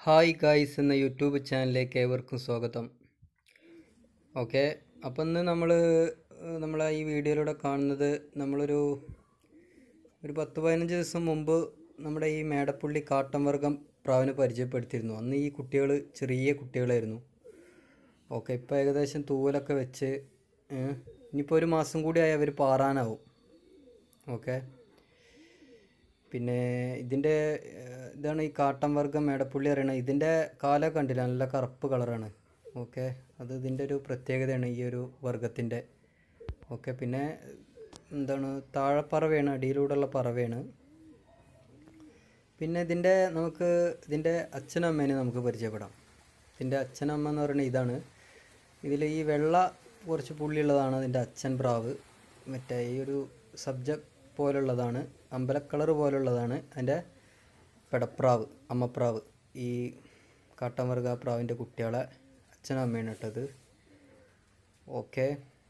hi guys എന്ന YouTube ചാനലിലേക്ക് ഏവർക്കും സ്വാഗതം ഓക്കെ അപ്പം ഇന്ന് നമ്മൾ നമ്മളെ ഈ വീഡിയോയിലൂടെ കാണുന്നത് നമ്മളൊരു ഒരു പത്ത് പതിനഞ്ച് ദിവസം മുമ്പ് നമ്മുടെ ഈ മേടപ്പള്ളി കാട്ടംവർഗം പ്രാവിനെ പരിചയപ്പെടുത്തിയിരുന്നു അന്ന് ഈ കുട്ടികൾ ചെറിയ കുട്ടികളായിരുന്നു ഓക്കെ ഇപ്പോൾ ഏകദേശം തൂവലൊക്കെ വെച്ച് ഏ, ഇനിയിപ്പോൾ ഒരു മാസം കൂടി ആയി അവർ പാറാനാവും ഓക്കെ പിന്നെ ഇതിൻ്റെ ഏഹ്, ഇതാണ് ഈ കാട്ടൻ വർഗ്ഗം മേടപ്പുള്ളി അറിയണത് ഇതിൻ്റെ കാല കണ്ടില്ല നല്ല കറുപ്പ് കളറാണ് ഓക്കെ അത് ഇതിൻ്റെ ഒരു പ്രത്യേകതയാണ് ഈ ഒരു വർഗത്തിൻ്റെ ഓക്കെ പിന്നെ എന്താണ് താഴെപ്പറവയാണ് അടിയിലൂടെയുള്ള പറവയാണ് പിന്നെ ഇതിൻ്റെ നമുക്ക് ഇതിൻ്റെ അച്ഛനും അമ്മേനെ നമുക്ക് പരിചയപ്പെടാം ഇതിൻ്റെ അച്ഛനമ്മ എന്ന് പറയുന്നത് ഇതാണ് ഇതിൽ ഈ വെള്ള കുറച്ച് പുള്ളിയുള്ളതാണ് അതിൻ്റെ അച്ഛൻ പ്രാവ് മറ്റേ ഈ ഒരു സബ്ജ പോലുള്ളതാണ് അമ്പലക്കളർ പോലുള്ളതാണ് അതിൻ്റെ പെടപ്രാവ് അമ്മപ്രാവ് ഈ കാട്ടമൃഗ പ്രാവിൻ്റെ കുട്ടികളെ അച്ഛനും അമ്മയാണ് ഇട്ടത് ഓക്കെ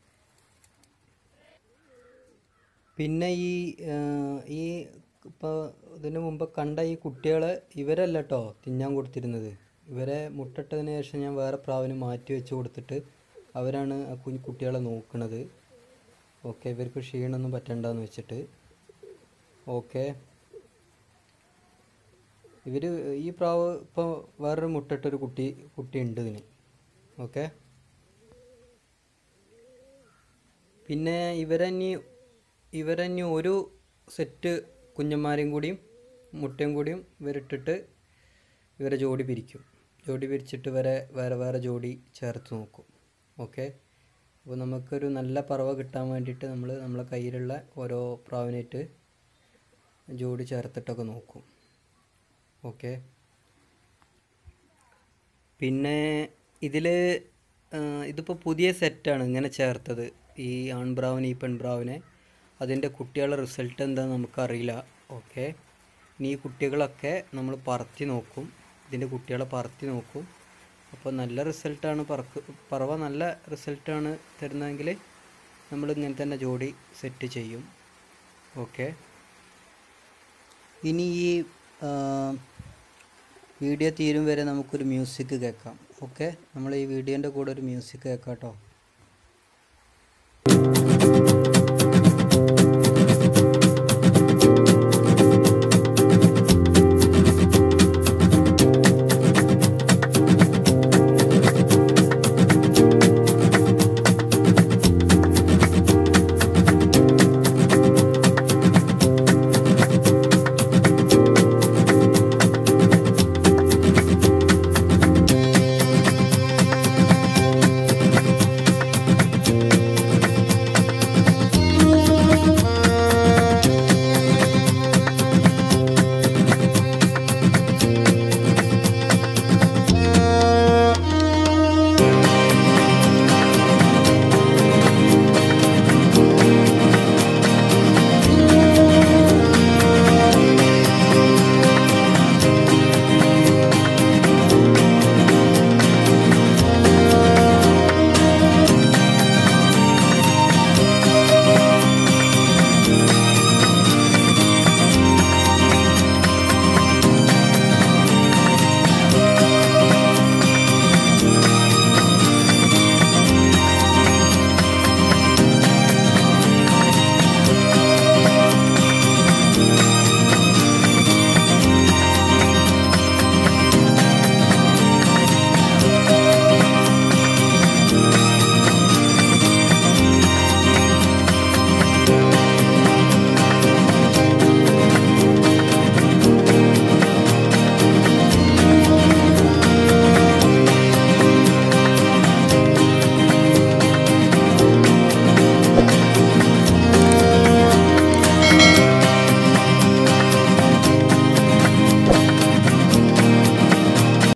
പിന്നെ ഈ ആ, ഈ ഇപ്പോൾ ഇതിന് മുമ്പ് കണ്ട ഈ കുട്ടികളെ ഇവരല്ല കേട്ടോ തിന്നാൻ കൊടുത്തിരുന്നത് ഇവരെ മുട്ടിട്ടതിന് ശേഷം ഞാൻ വേറെ പ്രാവിന് മാറ്റി വെച്ച് കൊടുത്തിട്ട് അവരാണ് ആ കുഞ്ഞു കുട്ടികളെ നോക്കുന്നത് ഓക്കെ ഇവർക്ക് ക്ഷീണമൊന്നും പറ്റണ്ടെന്ന് വെച്ചിട്ട് ഓക്കെ ഇവർ ഈ പ്രാവ് ഇപ്പോൾ വേറൊരു മുട്ടിട്ടൊരു കുട്ടി കുട്ടി ഉണ്ട് ഇതിന് ഓക്കെ പിന്നെ ഇവരഞ്ഞി ഇവരഞ്ഞി ഒരു സെറ്റ് കുഞ്ഞന്മാരെയും കൂടിയും മുട്ടയും കൂടിയും ഇവരിട്ടിട്ട് ഇവരെ ജോഡി പിരിക്കും ജോഡി പിരിച്ചിട്ട് ഇവരെ വേറെ വേറെ ജോഡി ചേർത്ത് നോക്കും ഓക്കെ അപ്പോൾ നമുക്കൊരു നല്ല പറവ കിട്ടാൻ വേണ്ടിയിട്ട് നമ്മൾ നമ്മളെ കയ്യിലുള്ള ഓരോ പ്രാവിനായിട്ട് ജോഡി ചേർത്തിട്ടൊക്കെ നോക്കും ഓക്കെ പിന്നെ ഇതിൽ ഇതിപ്പോൾ പുതിയ സെറ്റാണ് ഇങ്ങനെ ചേർത്തത് ഈ ആൺബ്രാവിനെ ഈ പെൺബ്രാവിനെ അതിൻ്റെ കുട്ടികളുടെ റിസൾട്ട് എന്താണെന്ന് നമുക്കറിയില്ല ഓക്കെ ഇനി ഈ കുട്ടികളൊക്കെ നമ്മൾ പറത്തി നോക്കും ഇതിൻ്റെ കുട്ടികളെ പറത്തി നോക്കും അപ്പോൾ നല്ല റിസൾട്ടാണ് പറക്ക് പറവ നല്ല റിസൾട്ടാണ് തരുന്നതെങ്കിൽ നമ്മൾ ഇങ്ങനെ തന്നെ ജോഡി സെറ്റ് ചെയ്യും ഓക്കെ ഇനി ഈ ആ, വീഡിയോ തീരും വരെ നമുക്കൊരു മ്യൂസിക് കേൾക്കാം ഓക്കെ നമ്മൾ ഈ വീഡിയോൻ്റെ കൂടെ ഒരു മ്യൂസിക് കേൾക്കാം കേട്ടോ